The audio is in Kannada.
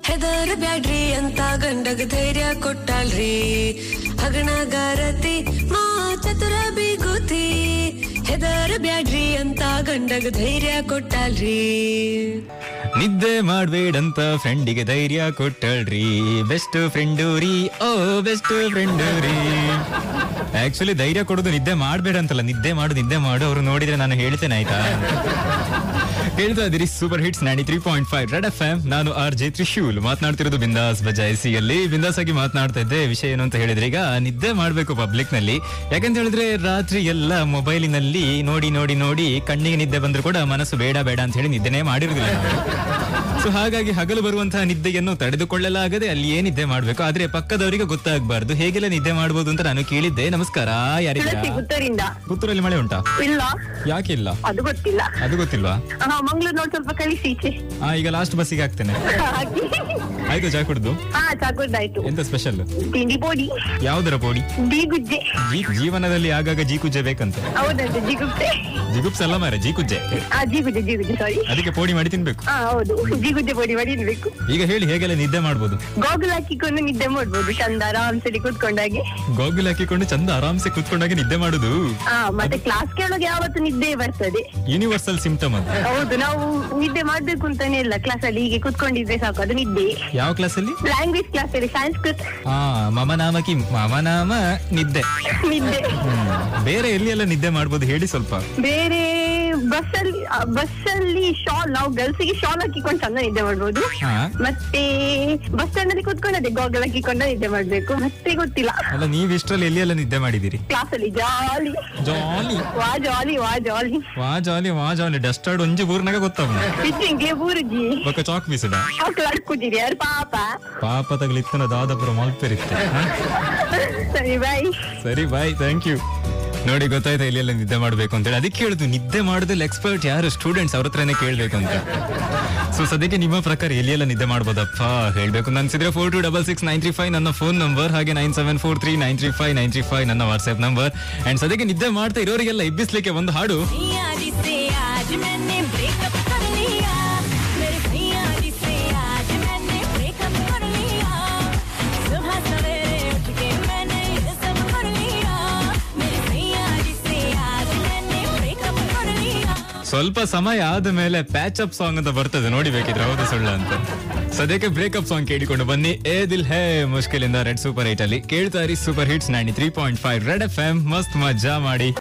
ಹೆದರ್ ಬ್ಯಾಡ್ರಿ ಅಂತ ಗಂಡಗ ಧೈರ್ಯ ಕೊಟ್ಟಾಳ್ರಿ ಹಗಣಗಾರತಿ ಮಾ ಚತುರ ಬಿಗುತಿ ಹೆದರ್ ಬ್ಯಾಡ್ರಿ ಅಂತ ಗಂಡಗ ಧೈರ್ಯ ಕೊಟ್ಟಾಳ್ರಿ ನಿದ್ದೆ ಮಾಡ್ಬೇಡಂತ ಫ್ರೆಂಡಿಗೆ ಧೈರ್ಯ ಕೊಟ್ಟಳ್ರಿ ಬೆಸ್ಟ್ ಫ್ರೆಂಡು ರೀ ಓ ಬೆಸ್ಟ್ ಫ್ರೆಂಡು ರೀ ಆಕ್ಚುಲಿ ಧೈರ್ಯ ಕೊಡೋದು ನಿದ್ದೆ ಮಾಡ್ಬೇಡ ಅಂತಲ್ಲ ನಿದ್ದೆ ಮಾಡು ನಿದ್ದೆ ಮಾಡು ಅವ್ರು ನೋಡಿದ್ರೆ ನಾನು ಹೇಳ್ತೇನೆ ಆಯ್ತಾ ಹೇಳ್ತಾ ಇದ್ದೀರಿ super hits ninety three point five Red F M ನಾನು ಆರ್ ಜೆ ತ್ರಿಶೂಲ್ ಮಾತನಾಡ್ತಿರೋದು ಬಿಂದಾಸ್ ಬಜಾಯಿಸಿ ಅಲ್ಲಿ ಬಿಂದಾಸ್ ಆಗಿ ಮಾತನಾಡ್ತಾ ಇದ್ದೆ ವಿಷಯ ಏನು ಅಂತ ಹೇಳಿದ್ರೆ ಈಗ ನಿದ್ದೆ ಮಾಡ್ಬೇಕು ಪಬ್ಲಿಕ್ ನಲ್ಲಿ ಯಾಕಂತ ಹೇಳಿದ್ರೆ ರಾತ್ರಿ ಎಲ್ಲ ಮೊಬೈಲಿನಲ್ಲಿ ನೋಡಿ ನೋಡಿ ನೋಡಿ ಕಣ್ಣಿಗೆ ನಿದ್ದೆ ಬಂದ್ರು ಕೂಡ ಮನಸ್ಸು ಬೇಡ ಬೇಡ ಅಂತ ಹೇಳಿ ನಿದ್ದೆನೇ ಮಾಡಿರುದಿಲ್ಲ ಸೊ ಹಾಗಾಗಿ ಹಗಲು ಬರುವಂತಹ ನಿದ್ದೆಯನ್ನು ತಡೆದುಕೊಳ್ಳಲಾಗದೆ ಅಲ್ಲಿ ಏನ್ ನಿದ್ದೆ ಮಾಡ್ಬೇಕು ಆದ್ರೆ ಪಕ್ಕದವರಿಗೆ ಗೊತ್ತಾಗಬಾರ್ದು ಹೇಗೆಲ್ಲ ನಿದ್ದೆ ಮಾಡಬಹುದು ಅಂತ ನಾನು ಕೇಳಿದ್ದೆ ನಮಸ್ಕಾರ ಯಾರಿದ್ದೀರಾ ತುಳಸಿ ಪುತ್ತೂರಿಂದ ಪುತ್ತೂರಲ್ಲಿ ಮಳೆ ಉಂಟಾ ಇಲ್ಲ ಯಾಕಿಲ್ಲ ಅದು ಗೊತ್ತಿಲ್ಲ ಅದು ಗೊತ್ತಿಲ್ವಾ ಹಾ ಮಂಗ್ಳೂರ್ ನೋಡಿ ಸ್ವಲ್ಪ ಕಳಿಸಿ ಈಚೆ ಆ ಈಗ ಲಾಸ್ಟ್ ಬಸ್ಸಿಗೆ ಹಾಕ್ತೇನೆ ಹಾಗೆ. ಆಯ್ತು ಚಾ ಕುಡ್ದು ಹಾ ಚಾಕುರ್ದಾಯ್ತು ಎಂತ ಸ್ಪೆಷಲ್ ತಿಂಡಿ ಪೋಡಿ ಯಾವ್ದರ ಪೋಡಿ ಜಿಗುಜ್ಜೆ ಜೀ ಜೀವನದಲ್ಲಿ ಆಗಾಗ ಜೀಕುಜ್ಜೆ ಬೇಕಂತ ಹೌದಂತೆ ಜಿಗುಜ್ಜೆ ಜಿಗುಪ್ಸ್ ಅಲ್ಲ ಮಾರೆ ಜೀಕುಜ್ಜೆ ಆ ಜಿಗುಜ್ಜೆ ಜಿಗುಜ್ಜೆ ಸಾರಿ ಅದಕ್ಕೆ ಪೋಡಿ ಮಾಡಿ ತಿನ್ಬೇಕು ಹಾ ಹೌದು ಜಿಗುಜ್ಜೆ ಪೋಡಿ ಮಾಡಿ ಇಡ್ಬೇಕು ಈಗ ಹೇಳಿ ಹೇಗೆಲ್ಲ ನಿದ್ದೆ ಮಾಡ್ಬೋದು ಗೋಗಲ್ ಹಾಕಿಕೊಂಡು ನಿದ್ದೆ ಮಾಡ್ಬೋದು ಚಂದ ಆರಾಮ್ಸಲಿ ಕೂತ್ಕೊಂಡಾಗೆ ಗೋಗುಲ್ ಹಾಕಿಕೊಂಡು ಚಂದ ಆರಾಮ್ಸೆ ಕುತ್ಕೊಂಡಾಗ ನಿದ್ದೆ ಮಾಡುದು ಹಾ ಮತ್ತೆ ಕ್ಲಾಸ್ ಕೇಳೋಕೆ ಯಾವತ್ತು ನಿದ್ದೆ ಬರ್ತದೆ ಯೂನಿವರ್ಸಲ್ ಸಿಂಪ್ಟಮ್ ಅದು ಹೌದು ನಾವು ನಿದ್ದೆ ಮಾಡ್ಬೇಕು ಅಂತಾನೆ ಇಲ್ಲ ಕ್ಲಾಸ್ ಅಲ್ಲಿ ಹೀಗೆ ಕೂತ್ಕೊಂಡಿದ್ರೆ ಸಾಕು ಅದು ನಿದ್ದೆ ಯಾವ ಕ್ಲಾಸಲ್ಲಿ ಲ್ಯಾಂಗ್ವೇಜ್ ಕ್ಲಾಸ್ ಅಲ್ಲಿ ಸಂಸ್ಕೃತ್ ಆ ಮಮ ನಾಮಕಿ ಮಮ ನಾಮ ನಿದ್ದೆ ನಿದ್ದೆ ಹ್ಮ್. ಬೇರೆ ಎಲ್ಲಿ ಎಲ್ಲ ನಿದ್ದೆ ಮಾಡ್ಬೋದು ಹೇಳಿ ಸ್ವಲ್ಪ ಬೇರೆ ಬಸ್ ಅಲ್ಲಿ ಬಸ್ ಅಲ್ಲಿ ಶಾಲ್ ನಾವು ಗರ್ಲ್ಸ್ ಗೆ ಶಾಲ್ ಹಾಕಿಕೊಂಡು ಚಂದ ನಿದ್ದೆ ಮಾಡ್ಬೋದು ಹಾ. ಮತ್ತೆ ಬಸ್ ಸ್ಟ್ಯಾಂಡ್ ಅಲ್ಲಿ ಕುತ್ಕೊಂಡು ಅದೇ ಗೋಗಲ್ ಹಾಕಿಕೊಂಡು ನಿದ್ದೆ ಮಾಡ್ಬೇಕು ಮತ್ತೆ ಗೊತ್ತಿಲ್ಲ ಅಲ್ಲ ನೀವ್ ಇಷ್ಟರಲ್ಲಿ ಎಲ್ಲಿ ಎಲ್ಲ ನಿದ್ದೆ ಮಾಡಿದಿರಿ ಕ್ಲಾಸ್ ಅಲ್ಲಿ ಜಾಲಿ ಜಾಲಿ ವಾ ಜಾಲಿ ವಾ ಜಾಲಿ ವಾ ಜಾಲಿ ವಾ ಜಾಲಿ ಡಸ್ಟರ್ಡ್ ಒಂಜಿ ಊರ್ನಾಗ ಗೊತ್ತಾವ ಬಿಟ್ಟಿಂಗೆ ಬೂರುಜಿ ಬೊಕ್ಕ ಚಾಕ್ ಬೀಸಡ ಮಕ್ಳು ಅಡ್ಕುದಿರಿ ಯಾರು ಪಾಪ ಪಾಪ ತಗಲಿತ್ತನ ದಾದಪುರ ಮಲ್ಪೆರಿತ್ತೆ ಹ? ಸರಿ ಬಾಯ್ ಸರಿ ಬಾಯ್ ಥ್ಯಾಂಕ್ ಯು ನೋಡಿ ಗೊತ್ತಾಯ್ತಾ ಇಲ್ಲಿ ಎಲ್ಲ ನಿದ್ದೆ ಮಾಡ್ಬೇಕು ಅಂತ ಹೇಳಿ ಅದಕ್ಕೆ ಹೇಳುದು ನಿದ್ದೆ ಮಾಡೋದ್ರಲ್ಲಿ ಎಕ್ಸ್ಪರ್ಟ್ ಯಾರು ಸ್ಟೂಡೆಂಟ್ಸ್ ಅವ್ರ ಹತ್ರನೇ ಕೇಳ್ಬೇಕು ಅಂತ ಸೊ ಸದ್ಯಕ್ಕೆ ನಿಮ್ಮ ಪ್ರಕಾರ ಎಲ್ಲಿ ಎಲ್ಲ ನಿದ್ದೆ ಮಾಡ್ಬೋದಪ್ಪ ಹೇಳ್ಬೇಕು ಅಂತ ಅನ್ಸಿದ್ರೆ four two double six nine three five ನನ್ನ ಫೋನ್ ನಂಬರ್ ಹಾಗೆ nine seven four three nine three five nine three five ನನ್ನ ವಾಟ್ಸ್ಆಪ್ ನಂಬರ್ ಅಂಡ್ ಸದ್ಯಕ್ಕೆ ನಿದ್ದೆ ಮಾಡ್ತಾ ಇರೋರಿಗೆಲ್ಲ ಎಬ್ಬಿಸ್ಲಿಕ್ಕೆ ಒಂದು ಹಾಡು भैया जी से आज मैंने ब्रेकअप कर लिया मेरे भैया जी से आज मैंने ब्रेकअप कर लिया सुबह सवेरे उठ के मैंने ये सब कर लिया मेरे भैया जी से आज मैंने ब्रेकअप कर लिया ಸ್ವಲ್ಪ ಸಮಯ ಆದ ಮೇಲೆ ಪ್ಯಾಚ್ ಅಪ್ ಸಾಂಗ್ ಅಂತ ಬರ್ತದೆ ನೋಡಿ ಬೇಕಿದ್ರೆ ಹೌದು ಸುಳ್ಳು ಅಂತ ಸದ್ಯಕ್ಕೆ ಬ್ರೇಕಪ್ ಸಾಂಗ್ ಕೇಳಿಕೊಂಡು ಬನ್ನಿ ಏ ದಿಲ್ ಹೇ ಮುಷ್ಕಿಲಿಂದ ರೆಡ್ ಸೂಪರ್ ಏಟ್ ಅಲ್ಲಿ ಕೇಳ್ತಾ ಇರಿ super hits ninety three point five Red F M ಮಸ್ತ್ ಮಜಾ ಮಾಡಿ